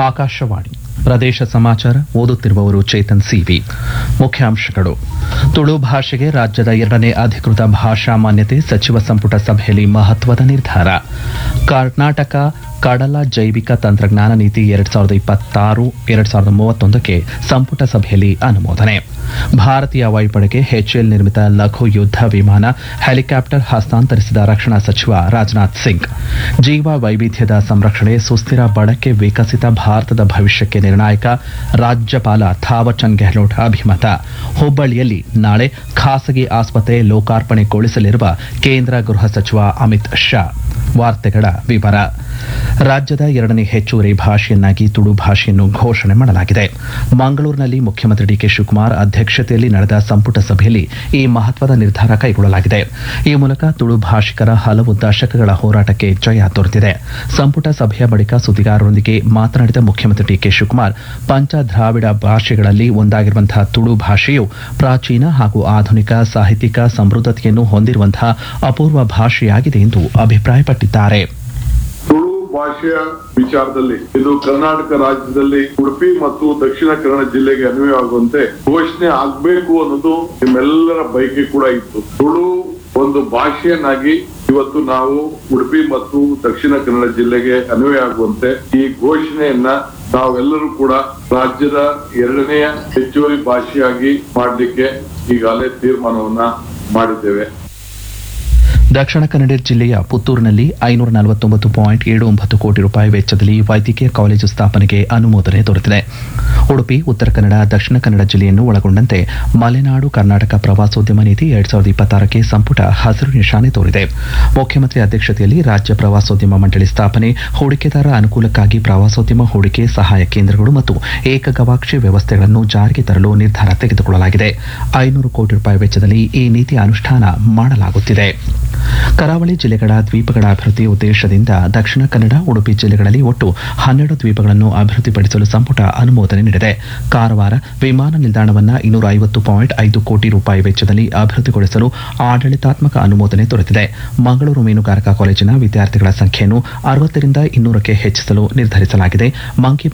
ಆಕಾಶವಾಣಿ ಪ್ರದೇಶ ಸಮಾಚಾರ ಓದುತ್ತಿರುವವರು ಚೇತನ್ ಸಿವಿ ಮುಖ್ಯಾಂಶಗಳು ತುಳು ಭಾಷೆಗೆ ರಾಜ್ಯದ ಎರಡನೇ ಅಧಿಕೃತ ಭಾಷಾ ಮಾನ್ಯತೆ ಸಚಿವ ಸಂಪುಟ ಸಭೆಯಲ್ಲಿ ಮಹತ್ವದ ನಿರ್ಧಾರ ಕರ್ನಾಟಕ ಕಡಲ ಜೈವಿಕ ತಂತ್ರಜ್ಞಾನ ನೀತಿ ಎರಡ್ ಸಾವಿರದ ಇಪ್ಪತ್ತಾರು ಎರಡ್ ಸಾವಿರದ ಮೂವತ್ತೊಂದಕ್ಕೆ ಸಂಪುಟ ಸಭೆಯಲ್ಲಿ ಅನುಮೋದನೆ ಭಾರತೀಯ ವಾಯುಪಡೆಗೆ ಎಚ್ಎಲ್ ನಿರ್ಮಿತ ಲಘು ಯುದ್ಧ ವಿಮಾನ ಹೆಲಿಕಾಪ್ಟರ್ ಹಸ್ತಾಂತರಿಸಿದ ರಕ್ಷಣಾ ಸಚಿವ ರಾಜನಾಥ್ ಸಿಂಗ್ ಜೀವ ವೈವಿಧ್ಯದ ಸಂರಕ್ಷಣೆ ಸುಸ್ಥಿರ ಬಳಕೆ ವಿಕಸಿತ ಭಾರತದ ಭವಿಷ್ಯಕ್ಕೆ ನಿರ್ಣಾಯಕ ರಾಜ್ಯಪಾಲ ಥಾವರ್ಚಂದ್ ಗೆಹ್ಲೋಟ್ ಅಭಿಮತ ಹುಬ್ಬಳ್ಳಿಯಲ್ಲಿ ನಾಳೆ ಖಾಸಗಿ ಆಸ್ಪತ್ರೆ ಲೋಕಾರ್ಪಣೆಗೊಳಿಸಲಿರುವ ಕೇಂದ್ರ ಗೃಹ ಸಚಿವ ಅಮಿತ್ ಶಾ ವಾರ್ತೆಗಳ ವಿವರ ರಾಜ್ಯದ ಎರಡನೇ ಹೆಚ್ಚುವರಿ ಭಾಷೆಯನ್ನಾಗಿ ತುಳು ಭಾಷೆಯನ್ನು ಘೋಷಣೆ ಮಾಡಲಾಗಿದೆ ಮಂಗಳೂರಿನಲ್ಲಿ ಮುಖ್ಯಮಂತ್ರಿ ಡಿಕೆ ಶಿವಕುಮಾರ್ ಅಧ್ಯಕ್ಷತೆಯಲ್ಲಿ ನಡೆದ ಸಂಪುಟ ಸಭೆಯಲ್ಲಿ ಈ ಮಹತ್ವದ ನಿರ್ಧಾರ ಕೈಗೊಳ್ಳಲಾಗಿದೆ ಈ ಮೂಲಕ ತುಳು ಭಾಷಿಕರ ಹಲವು ದಶಕಗಳ ಹೋರಾಟಕ್ಕೆ ಜಯ ದೊರೆತಿದೆ ಸಂಪುಟ ಸಭೆಯ ಬಳಿಕ ಸುದ್ದಿಗಾರರೊಂದಿಗೆ ಮಾತನಾಡಿದ ಮುಖ್ಯಮಂತ್ರಿ ಡಿಕೆ ಶಿವಕುಮಾರ್ ಪಂಚ ದ್ರಾವಿಡ ಭಾಷೆಗಳಲ್ಲಿ ಒಂದಾಗಿರುವಂತಹ ತುಳು ಭಾಷೆಯು ಪ್ರಾಚೀನ ಹಾಗೂ ಆಧುನಿಕ ಸಾಹಿತ್ಯಿಕ ಸಮೃದ್ಧತೆಯನ್ನು ಹೊಂದಿರುವಂತಹ ಅಪೂರ್ವ ಭಾಷೆಯಾಗಿದೆ ಎಂದು ಅಭಿಪ್ರಾಯಪಟ್ಟಿದ್ದಾರೆ ತುಳು ಭಾಷೆಯ ವಿಚಾರದಲ್ಲಿ ಇದು ಕರ್ನಾಟಕ ರಾಜ್ಯದಲ್ಲಿ ಉಡುಪಿ ಮತ್ತು ದಕ್ಷಿಣ ಕನ್ನಡ ಜಿಲ್ಲೆಗೆ ಅನ್ವಯವಾಗುವಂತೆ ಘೋಷಣೆ ಆಗ್ಬೇಕು ಅನ್ನೋದು ನಿಮ್ಮೆಲ್ಲರ ಬಯಕೆ ಕೂಡ ಇತ್ತು ತುಳು ಒಂದು ಭಾಷೆಯನ್ನಾಗಿ ಇವತ್ತು ನಾವು ಉಡುಪಿ ಮತ್ತು ದಕ್ಷಿಣ ಕನ್ನಡ ಜಿಲ್ಲೆಗೆ ಅನ್ವಯ ಆಗುವಂತೆ ಈ ಘೋಷಣೆಯನ್ನ ನಾವೆಲ್ಲರೂ ಕೂಡ ರಾಜ್ಯದ ಎರಡನೆಯ ಹೆಚ್ಚುವರಿ ಭಾಷೆಯಾಗಿ ಮಾಡಲಿಕ್ಕೆ ಈಗಾಗಲೇ ತೀರ್ಮಾನವನ್ನ ಮಾಡಿದ್ದೇವೆ ದಕ್ಷಿಣ ಕನ್ನಡ ಜಿಲ್ಲೆಯ ಪುತ್ತೂರಿನಲ್ಲಿ ಐನೂರ ನಲವತ್ತೊಂಬತ್ತು ಪಾಯಿಂಟ್ ಏಳು ಒಂಬತ್ತು ಕೋಟಿ ರೂಪಾಯಿ ವೆಚ್ಚದಲ್ಲಿ ವೈದ್ಯಕೀಯ ಕಾಲೇಜು ಸ್ಥಾಪನೆಗೆ ಅನುಮೋದನೆ ದೊರೆತಿದೆ ಉಡುಪಿ ಉತ್ತರ ಕನ್ನಡ ದಕ್ಷಿಣ ಕನ್ನಡ ಜಿಲ್ಲೆಯನ್ನು ಒಳಗೊಂಡಂತೆ ಮಲೆನಾಡು ಕರ್ನಾಟಕ ಪ್ರವಾಸೋದ್ಯಮ ನೀತಿ ಎರಡ್ ಸಾವಿರದ ಇಪ್ಪತ್ತಾರಕ್ಕೆ ಸಂಪುಟ ಹಸಿರು ನಿಶಾನೆ ತೋರಿದೆ ಮುಖ್ಯಮಂತ್ರಿ ಅಧ್ಯಕ್ಷತೆಯಲ್ಲಿ ರಾಜ್ಯ ಪ್ರವಾಸೋದ್ಯಮ ಮಂಡಳಿ ಸ್ಥಾಪನೆ ಹೂಡಿಕೆದಾರರ ಅನುಕೂಲಕ್ಕಾಗಿ ಪ್ರವಾಸೋದ್ಯಮ ಹೂಡಿಕೆ ಸಹಾಯ ಕೇಂದ್ರಗಳು ಮತ್ತು ಏಕಗವಾಕ್ಷಿ ವ್ಯವಸ್ಥೆಗಳನ್ನು ಜಾರಿಗೆ ತರಲು ನಿರ್ಧಾರ ತೆಗೆದುಕೊಳ್ಳಲಾಗಿದೆ ಐನೂರು ಕೋಟಿ ರೂಪಾಯಿ ವೆಚ್ಚದಲ್ಲಿ ಈ ನೀತಿ ಅನುಷ್ಠಾನ ಮಾಡಲಾಗುತ್ತಿದೆ ಕರಾವಳಿ ಜಿಲ್ಲೆಗಳ ದ್ವೀಪಗಳ ಅಭಿವೃದ್ಧಿ ಉದ್ದೇಶದಿಂದ ದಕ್ಷಿಣ ಕನ್ನಡ ಉಡುಪಿ ಜಿಲ್ಲೆಗಳಲ್ಲಿ ಒಟ್ಟು ಹನ್ನೆರಡು ದ್ವೀಪಗಳನ್ನು ಅಭಿವೃದ್ಧಿಪಡಿಸಲು ಸಂಪುಟ ಅನುಮೋದನೆ ನೀಡಿದೆ ಕಾರವಾರ ವಿಮಾನ ನಿಲ್ದಾಣವನ್ನು ಇನ್ನೂರ ಐವತ್ತು ಪಾಯಿಂಟ್ ಐದು ಕೋಟಿ ರೂಪಾಯಿ ವೆಚ್ಚದಲ್ಲಿ ಅಭಿವೃದ್ಧಿಗೊಳಿಸಲು ಆಡಳಿತಾತ್ಮಕ ಅನುಮೋದನೆ ದೊರೆತಿದೆ ಮಂಗಳೂರು ಮೀನುಗಾರಿಕಾ ಕಾಲೇಜಿನ ವಿದ್ಯಾರ್ಥಿಗಳ ಸಂಖ್ಯೆಯನ್ನು ಅರವತ್ತರಿಂದ ಇನ್ನೂರಕ್ಕೆ ಹೆಚ್ಚಿಸಲು ನಿರ್ಧರಿಸಲಾಗಿದೆ ಮಂಕಿ